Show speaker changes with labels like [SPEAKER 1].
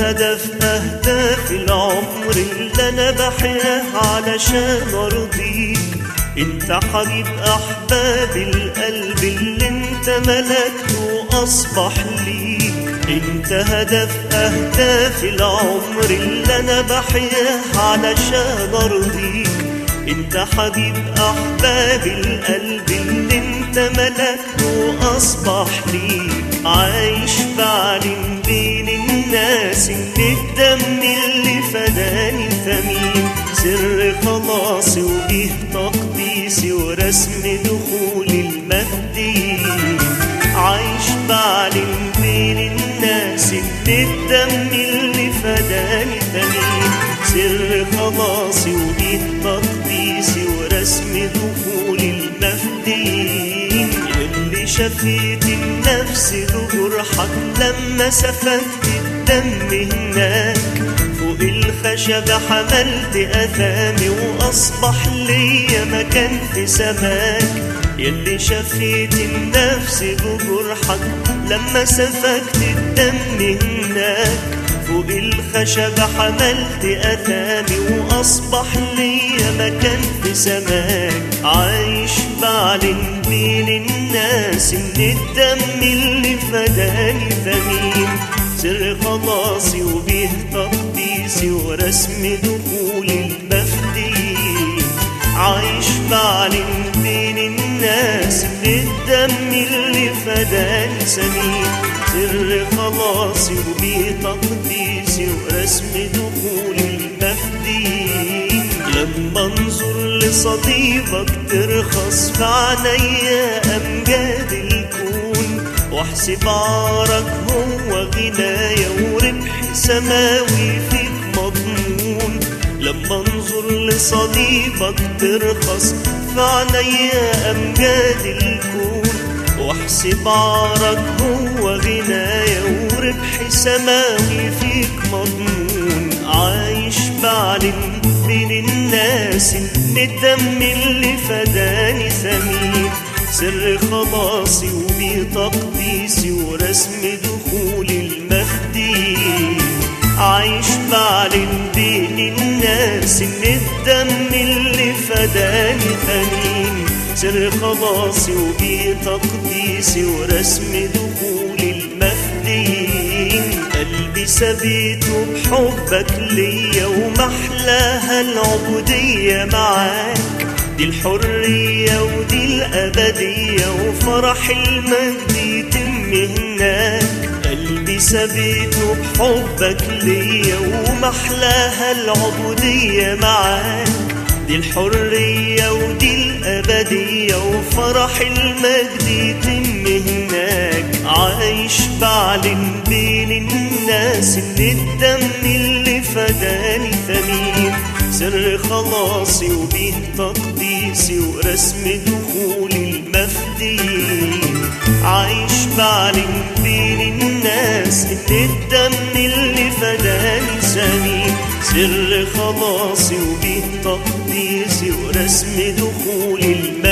[SPEAKER 1] هدف أهداف العمر اللي أنا بحياه علشان أرضيك انت حبيب أحباب القلب اللي انت ملكته أصبح ليك انت هدف أهداف العمر اللي أنا بحياه علشان أرضيك انت حبيب أحباب القلب اللي انت ملكته أصبح ليك عايش بعلم بين الناس ان الدم اللي فداني ثمين سر خلاصي وبيه تقديسي ورسم دخول المهديين عايش بعلم بين الناس ان الدم اللي فداني ثمين سر خلاصي وبيه تقديسي ورسم دخول المهديين اللي شفيت النفس بجرحك لما سفكت الدم هناك فوق الخشب حملت أثامي وأصبح ليا مكان في سماك يلي شفيت النفس بجرحك لما سفكت الدم هناك فوق الخشب حملت أثامي وأصبح ليا مكان في سماك عايش بعلن بين الناس إن الدم اللي فداني ثمين سر خلاصي وبيه تقديسي ورسم دخول المفديين عايش بعلن بين الناس إن الدم اللي فداني سمين سر خلاصي وبيه تقديسي ورسم دخول المهديين لما انظر لصديقك ترخص في عينيا امجاد الكون واحسب عارك هو غنايا وربح سماوي فيك مضمون لما انظر لصليبك ترخص في عينيا امجاد الكون واحسب عارك هو غنايا وربح سماوي فيك مضمون عايش بعلم بين الناس ان الدم اللي فداني ثمين سر خلاصي وبتقديسي ورسم دخول المهدي عايش بعلم بين الناس ان الدم اللي فداني ثمين سر خلاصي وبتقديسي ورسم دخول المهديين قلبي سبيته بحبك ليا ومحلاها العبودية معاك دي الحرية ودي الأبدية وفرح المجد يتم هناك قلبي سبيته بحبك ليا ومحلاها العبودية معاك دي الحرية ودي الأبدية وفرح المجد يتم هناك عايش بعلن بين الناس إن الدم اللي فداني ثمين سر خلاصي وبيه تقديسي ورسم دخول المفديين عايش بعلن بين الناس إن الدم اللي فداني سمين سر خلاصي وبيه تقديسي ورسم دخول المفديين